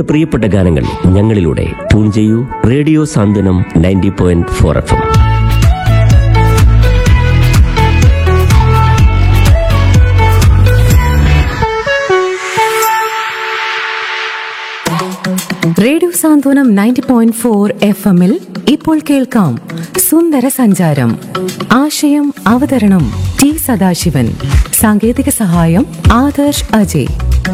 പ്രിയപ്പെട്ട ഗാനങ്ങൾ ഞങ്ങളിലൂടെ ട്യൂൺ ചെയ്യൂ radio Santhwanam ninety point four F M radio Santhwanam ninety point four F എമ്മിൽ ഇപ്പോൾ കേൾക്കാം സുന്ദര സഞ്ചാരം ആശയം അവതരണം ടി സദാശിവൻ സാങ്കേതിക സഹായം ആദർശ് അജയ്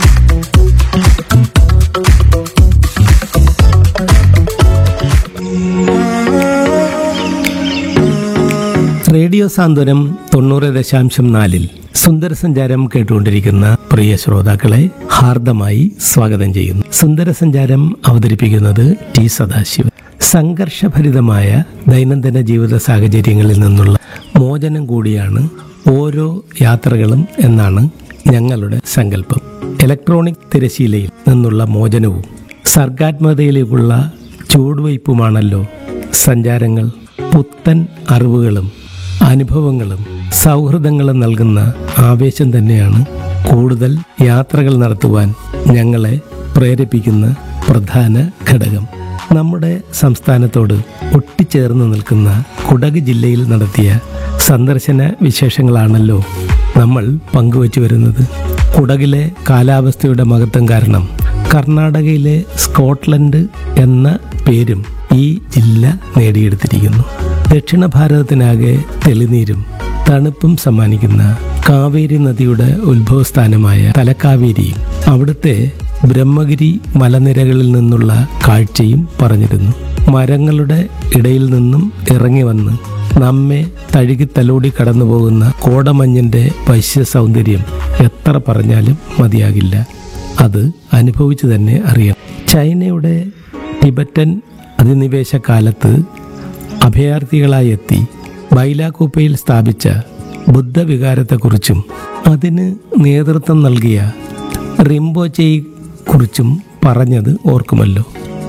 റേഡിയോ സാന്ത്വനം തൊണ്ണൂറ് ദശാംശം നാലിൽ സുന്ദര സഞ്ചാരം കേട്ടുകൊണ്ടിരിക്കുന്ന പ്രിയ ശ്രോതാക്കളെ ഹാർദമായി സ്വാഗതം ചെയ്യുന്നു സുന്ദര സഞ്ചാരം അവതരിപ്പിക്കുന്നത് ടി സദാശിവൻ സംഘർഷഭരിതമായ ദൈനംദിന ജീവിത സാഹചര്യങ്ങളിൽ നിന്നുള്ള മോചനം കൂടിയാണ് ഓരോ യാത്രകളും എന്നാണ് ഞങ്ങളുടെ സങ്കല്പം ഇലക്ട്രോണിക് തിരശീലയിൽ നിന്നുള്ള മോചനവും സർഗാത്മകതയിലേക്കുള്ള ചുവടുവയ്പുമാണല്ലോ സഞ്ചാരങ്ങൾ പുത്തൻ അറിവുകളും അനുഭവങ്ങളും സൗഹൃദങ്ങളും നൽകുന്ന ആവേശം തന്നെയാണ് കൂടുതൽ യാത്രകൾ നടത്തുവാൻ ഞങ്ങളെ പ്രേരിപ്പിക്കുന്ന പ്രധാന ഘടകം നമ്മുടെ സംസ്ഥാനത്തോട് ഒട്ടിച്ചേർന്ന് നിൽക്കുന്ന കുടക് ജില്ലയിൽ നടത്തിയ സന്ദർശന വിശേഷങ്ങളാണല്ലോ നമ്മൾ പങ്കുവച്ചു വരുന്നത് കുടകിലെ കാലാവസ്ഥയുടെ മഹത്വം കാരണം കർണാടകയിലെ സ്കോട്ട്ലൻഡ് എന്ന പേരും ഈ ജില്ല നേടിയെടുത്തിരിക്കുന്നു ദക്ഷിണ ഭാരതത്തിനാകെ തെളിനീരും തണുപ്പും സമ്മാനിക്കുന്ന കാവേരി നദിയുടെ ഉത്ഭവസ്ഥാനമായ തലക്കാവേരിയും അവിടുത്തെ ബ്രഹ്മഗിരി മലനിരകളിൽ നിന്നുള്ള കാഴ്ചയും പറഞ്ഞിരുന്നു മരങ്ങളുടെ ഇടയിൽ നിന്നും ഇറങ്ങി വന്ന് നമ്മെ തഴുകി തലോടി കടന്നു പോകുന്ന കോടമഞ്ഞിന്റെ വശ്യ സൗന്ദര്യം എത്ര പറഞ്ഞാലും മതിയാകില്ല അത് അനുഭവിച്ചു തന്നെ അറിയണം ചൈനയുടെ ടിബറ്റൻ അധിനിവേശ കാലത്ത് അഭയാർത്ഥികളായി എത്തി ബൈലാകൂപ്പയിൽ സ്ഥാപിച്ച ബുദ്ധവികാരത്തെക്കുറിച്ചും അതിന് നേതൃത്വം നൽകിയ റിംബോച്ചയെ കുറിച്ചും പറഞ്ഞത് ഓർക്കുമല്ലോ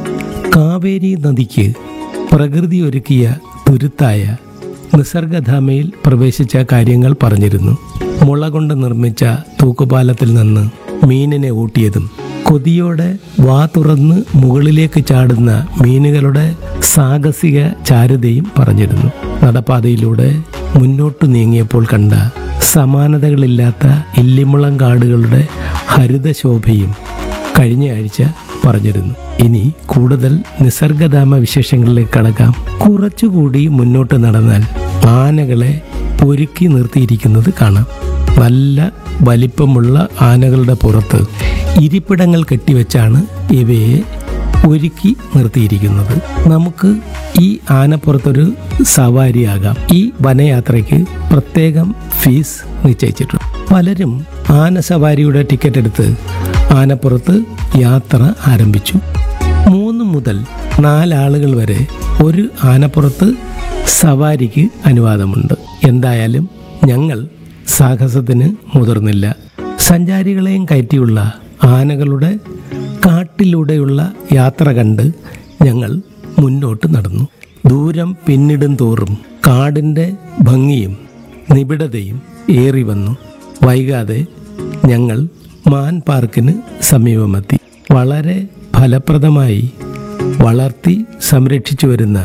കാവേരി നദിക്ക് പ്രകൃതി ഒരുക്കിയ തുരുത്തായ നിസർഗധാമയിൽ പ്രവേശിച്ച കാര്യങ്ങൾ പറഞ്ഞിരുന്നു മുള കൊണ്ട് നിർമ്മിച്ച തൂക്കുപാലത്തിൽ നിന്ന് മീനിനെ ഊട്ടിയതും കൊതിയോടെ വാ തുറന്ന് മുകളിലേക്ക് ചാടുന്ന മീനുകളുടെ സാഹസിക ചാരുതയും പറഞ്ഞിരുന്നു നടപ്പാതയിലൂടെ മുന്നോട്ട് നീങ്ങിയപ്പോൾ കണ്ട സമാനതകളില്ലാത്ത ഇല്ലിമുളം കാടുകളുടെ ഹരിതശോഭയും കഴിഞ്ഞ ആഴ്ച പറഞ്ഞിരുന്നു ഇനി കൂടുതൽ നിസർഗധാമ വിശേഷങ്ങളിലേക്ക് കടക്കാം കുറച്ചുകൂടി മുന്നോട്ട് നടന്നാൽ ആനകളെ ഒരുക്കി നിർത്തിയിരിക്കുന്നത് കാണാം നല്ല വലിപ്പമുള്ള ആനകളുടെ പുറത്ത് ഇരിപ്പിടങ്ങൾ കെട്ടിവെച്ചാണ് ഇവയെ ഒരുക്കി നിർത്തിയിരിക്കുന്നത് നമുക്ക് ഈ ആനപ്പുറത്തൊരു സവാരിയാകാം ഈ വനയാത്രയ്ക്ക് പ്രത്യേകം ഫീസ് നിശ്ചയിച്ചിട്ടുണ്ട് പലരും ആന സവാരിയുടെ ടിക്കറ്റ് എടുത്ത് ആനപ്പുറത്ത് യാത്ര ആരംഭിച്ചു മൂന്ന് മുതൽ നാലാളുകൾ വരെ ഒരു ആനപ്പുറത്ത് സവാരിക്ക് അനുവാദമുണ്ട് എന്തായാലും ഞങ്ങൾ സാഹസത്തിന് മുതിർന്നില്ല സഞ്ചാരികളെയും കയറ്റിയുള്ള ആനകളുടെ കാട്ടിലൂടെയുള്ള യാത്ര കണ്ട് ഞങ്ങൾ മുന്നോട്ട് നടന്നു ദൂരം പിന്നിടും തോറും കാടിൻ്റെ ഭംഗിയും നിബിഡതയും ഏറി വന്നു വൈകാതെ ഞങ്ങൾ മാൻ പാർക്കിന് സമീപമെത്തി വളരെ ഫലപ്രദമായി വളർത്തി സംരക്ഷിച്ചു വരുന്ന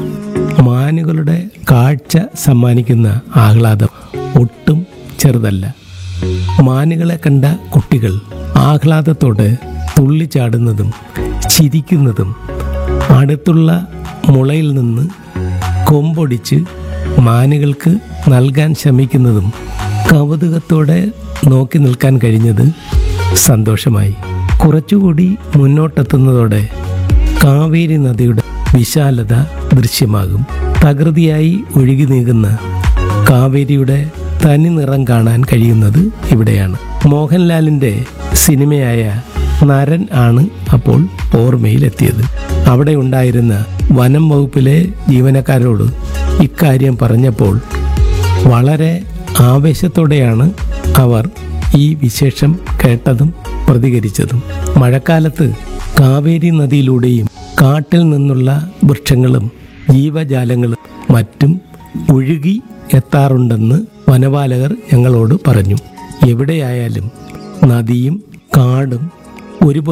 മാനുകളുടെ കാഴ്ച സമ്മാനിക്കുന്ന ആഹ്ലാദം ഒട്ടും ചെറുതല്ല മാനുകളെ കണ്ട കുട്ടികൾ ആഹ്ലാദത്തോടെ തുള്ളിച്ചാടുന്നതും ചിരിക്കുന്നതും അടുത്തുള്ള മുളയിൽ നിന്ന് കൊമ്പൊടിച്ച് മാനുകൾക്ക് നൽകാൻ ശ്രമിക്കുന്നതും കൗതുകത്തോടെ നോക്കി നിൽക്കാൻ കഴിഞ്ഞത് സന്തോഷമായി കുറച്ചുകൂടി മുന്നോട്ടെത്തുന്നതോടെ കാവേരി നദിയുടെ വിശാലത ദൃശ്യമാകും തകൃതിയായി ഒഴുകി നീങ്ങുന്ന കാവേരിയുടെ തനി നിറം കാണാൻ കഴിയുന്നത് ഇവിടെയാണ് മോഹൻലാലിന്റെ സിനിമയായ നരൻ ആണ് അപ്പോൾ ഓർമ്മയിലെത്തിയത് അവിടെ ഉണ്ടായിരുന്ന വനം വകുപ്പിലെ ജീവനക്കാരോട് ഇക്കാര്യം പറഞ്ഞപ്പോൾ വളരെ ആവേശത്തോടെയാണ് അവർ ഈ വിശേഷം കേട്ടതും പ്രതികരിച്ചതും മഴക്കാലത്ത് കാവേരി നദിയിലൂടെയും കാട്ടിൽ നിന്നുള്ള വൃക്ഷങ്ങളും ജീവജാലങ്ങളും മറ്റും ഒഴുകി എത്താറുണ്ടെന്ന് വനപാലകർ ഞങ്ങളോട് പറഞ്ഞു എവിടെയായാലും നദിയും കാടും ഒരു